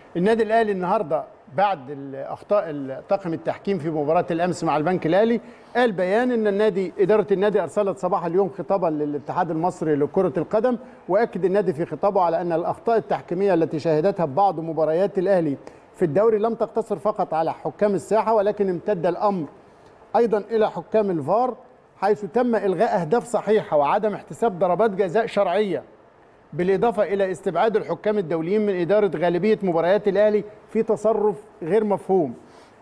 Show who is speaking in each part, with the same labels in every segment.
Speaker 1: النادي الاهلي النهارده بعد اخطاء طاقم التحكيم في مباراه الامس مع البنك الاهلي قال بيان ان النادي اداره النادي ارسلت صباح اليوم خطابا للاتحاد المصري لكره القدم واكد النادي في خطابه على ان الاخطاء التحكيميه التي شهدتها بعض مباريات الاهلي في الدوري لم تقتصر فقط على حكام الساحه ولكن امتد الامر ايضا الى حكام الفار حيث تم الغاء اهداف صحيحه وعدم احتساب ضربات جزاء شرعيه بالاضافه الى استبعاد الحكام الدوليين من اداره غالبيه مباريات الاهلي في تصرف غير مفهوم.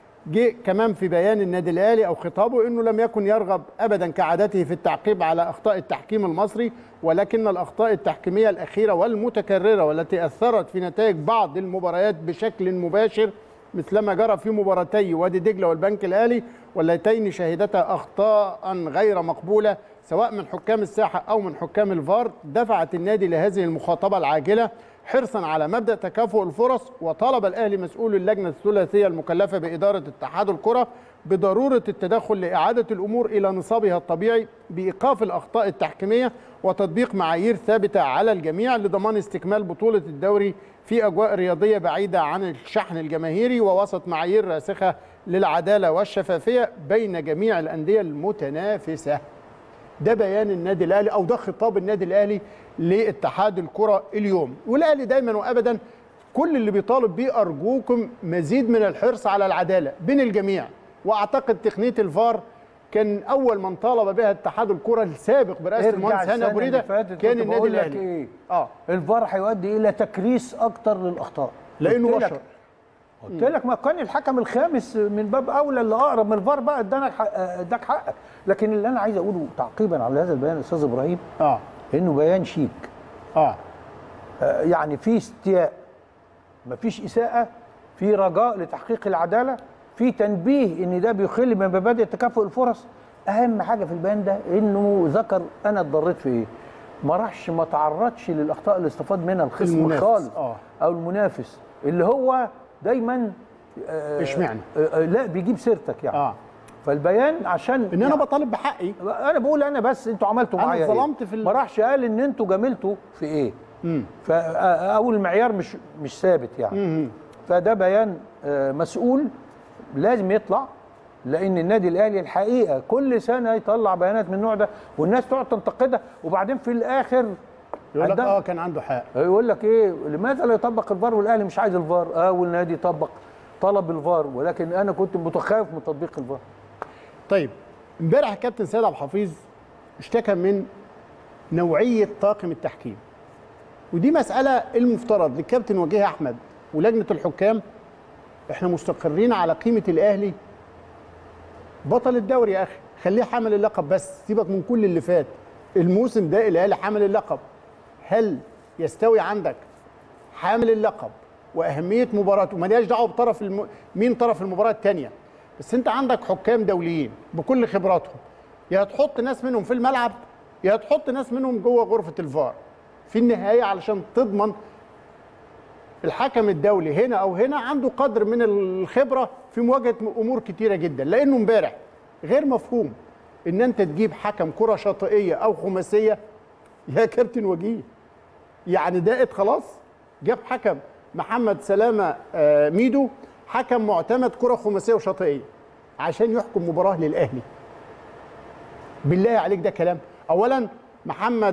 Speaker 1: جه كمان في بيان النادي الاهلي او خطابه انه لم يكن يرغب ابدا كعادته في التعقيب على اخطاء التحكيم المصري ولكن الاخطاء التحكيميه الاخيره والمتكرره والتي اثرت في نتائج بعض المباريات بشكل مباشر مثلما جرى في مباراتي وادي دجله والبنك الاهلي واللتين شهدتا اخطاء غير مقبوله سواء من حكام الساحه او من حكام الفار دفعت النادي لهذه المخاطبه العاجله حرصا على مبدا تكافؤ الفرص وطلب الاهلي مسؤول اللجنه الثلاثيه المكلفه باداره اتحاد الكره بضروره التدخل لاعاده الامور الى نصابها الطبيعي بايقاف الاخطاء التحكيميه وتطبيق معايير ثابته على الجميع لضمان استكمال بطوله الدوري في اجواء رياضيه بعيده عن الشحن الجماهيري ووسط معايير راسخه للعداله والشفافيه بين جميع الانديه المتنافسه. ده بيان النادي الاهلي او ده خطاب النادي الاهلي لاتحاد الكره اليوم والاهلي دايما وابدا كل اللي بيطالب بيه ارجوكم مزيد من الحرص على العداله بين الجميع واعتقد تقنيه الفار كان اول من طالب بها اتحاد الكره السابق برئاسه المهندس هاني ابو ريده كان النادي الاهلي
Speaker 2: إيه؟ اه الفار هيؤدي الى تكريس اكتر للاخطاء
Speaker 1: لانه بشر
Speaker 2: قلت لك ما كان الحكم الخامس من باب اولى اللي اقرب من الفار بقى ادانا اداك حقك لكن اللي انا عايز اقوله تعقيبا على هذا البيان استاذ ابراهيم
Speaker 1: اه
Speaker 2: انه بيان شيك
Speaker 1: اه,
Speaker 2: آه يعني في استياء مفيش اساءه في رجاء لتحقيق العداله في تنبيه ان ده بيخل من مبادئ تكافؤ الفرص اهم حاجه في البيان ده انه ذكر انا اتضريت في ايه ما راحش ما تعرضش للاخطاء اللي استفاد منها الخصم خالص
Speaker 1: آه.
Speaker 2: او المنافس اللي هو دايما
Speaker 1: اشمعنى
Speaker 2: آه لا بيجيب سيرتك يعني
Speaker 1: اه
Speaker 2: فالبيان عشان
Speaker 1: ان انا بطالب بحقي
Speaker 2: انا بقول انا بس انتوا عملتوا معايا
Speaker 1: انا ظلمت في ال...
Speaker 2: ما راحش قال ان انتوا جاملتوا في ايه
Speaker 1: امم
Speaker 2: فاول المعيار مش مش ثابت يعني
Speaker 1: مم.
Speaker 2: فده بيان مسؤول لازم يطلع لان النادي الاهلي الحقيقه كل سنه يطلع بيانات من النوع ده والناس تقعد تنتقدها وبعدين في الاخر
Speaker 1: يقول لك اه كان عنده حق
Speaker 2: يقول لك ايه لماذا لا يطبق الفار والاهلي مش عايز الفار اه والنادي طبق طلب الفار ولكن انا كنت متخوف من تطبيق الفار
Speaker 1: طيب امبارح الكابتن سيد عبد الحفيظ اشتكى من نوعيه طاقم التحكيم ودي مساله المفترض للكابتن وجيه احمد ولجنه الحكام احنا مستقرين على قيمه الاهلي بطل الدوري يا اخي خليه حامل اللقب بس سيبك من كل اللي فات الموسم ده الاهلي حامل اللقب هل يستوي عندك حامل اللقب واهميه مباراته مالهاش دعوه بطرف الم... مين طرف المباراه الثانيه بس انت عندك حكام دوليين بكل خبراتهم يا تحط ناس منهم في الملعب يا تحط ناس منهم جوه غرفه الفار في النهايه علشان تضمن الحكم الدولي هنا او هنا عنده قدر من الخبره في مواجهه امور كتيره جدا لانه امبارح غير مفهوم ان انت تجيب حكم كره شاطئيه او خماسيه يا كابتن وجيه يعني دقت خلاص جاب حكم محمد سلامه ميدو حكم معتمد كره خماسيه وشاطئيه عشان يحكم مباراه للاهلي بالله عليك ده كلام اولا محمد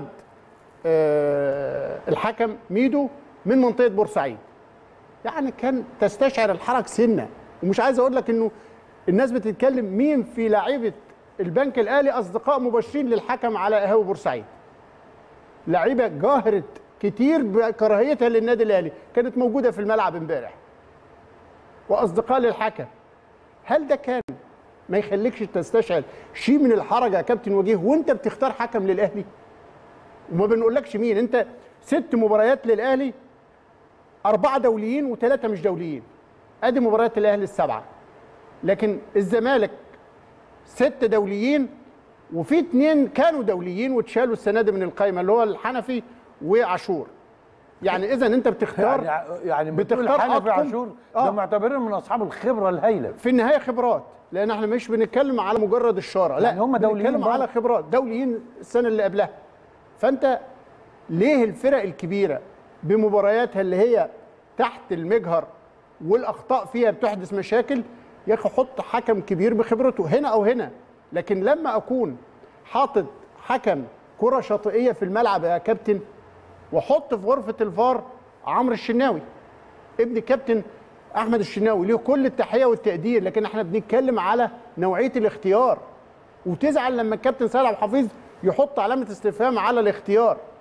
Speaker 1: الحكم ميدو من منطقه بورسعيد يعني كان تستشعر الحرج سنه ومش عايز اقول لك انه الناس بتتكلم مين في لاعيبه البنك الاهلي اصدقاء مباشرين للحكم على قهاوي بورسعيد لعيبه جاهرت كتير بكراهيتها للنادي الاهلي كانت موجوده في الملعب امبارح واصدقاء للحكم هل ده كان ما يخليكش تستشعر شيء من الحرج يا كابتن وجيه وانت بتختار حكم للاهلي وما بنقولكش مين انت ست مباريات للاهلي اربعه دوليين وثلاثه مش دوليين ادي مباريات الاهلي السبعه لكن الزمالك ست دوليين وفي اثنين كانوا دوليين واتشالوا السنه دي من القائمه اللي هو الحنفي وعاشور يعني اذا انت بتختار
Speaker 2: يعني يعني
Speaker 1: بتختار
Speaker 2: حنفي
Speaker 1: أطقم.
Speaker 2: عاشور
Speaker 1: آه.
Speaker 2: ده معتبرين من اصحاب الخبره الهائله
Speaker 1: في النهايه خبرات لان احنا مش بنتكلم على مجرد الشاره لا
Speaker 2: يعني هم دوليين
Speaker 1: بنتكلم
Speaker 2: برضه.
Speaker 1: على خبرات دوليين السنه اللي قبلها فانت ليه الفرق الكبيره بمبارياتها اللي هي تحت المجهر والاخطاء فيها بتحدث مشاكل يا اخي حط حكم كبير بخبرته هنا او هنا لكن لما اكون حاطط حكم كره شاطئيه في الملعب يا كابتن واحط في غرفه الفار عمرو الشناوي ابن كابتن احمد الشناوي له كل التحيه والتقدير لكن احنا بنتكلم على نوعيه الاختيار وتزعل لما الكابتن سيد عبد الحفيظ يحط علامه استفهام على الاختيار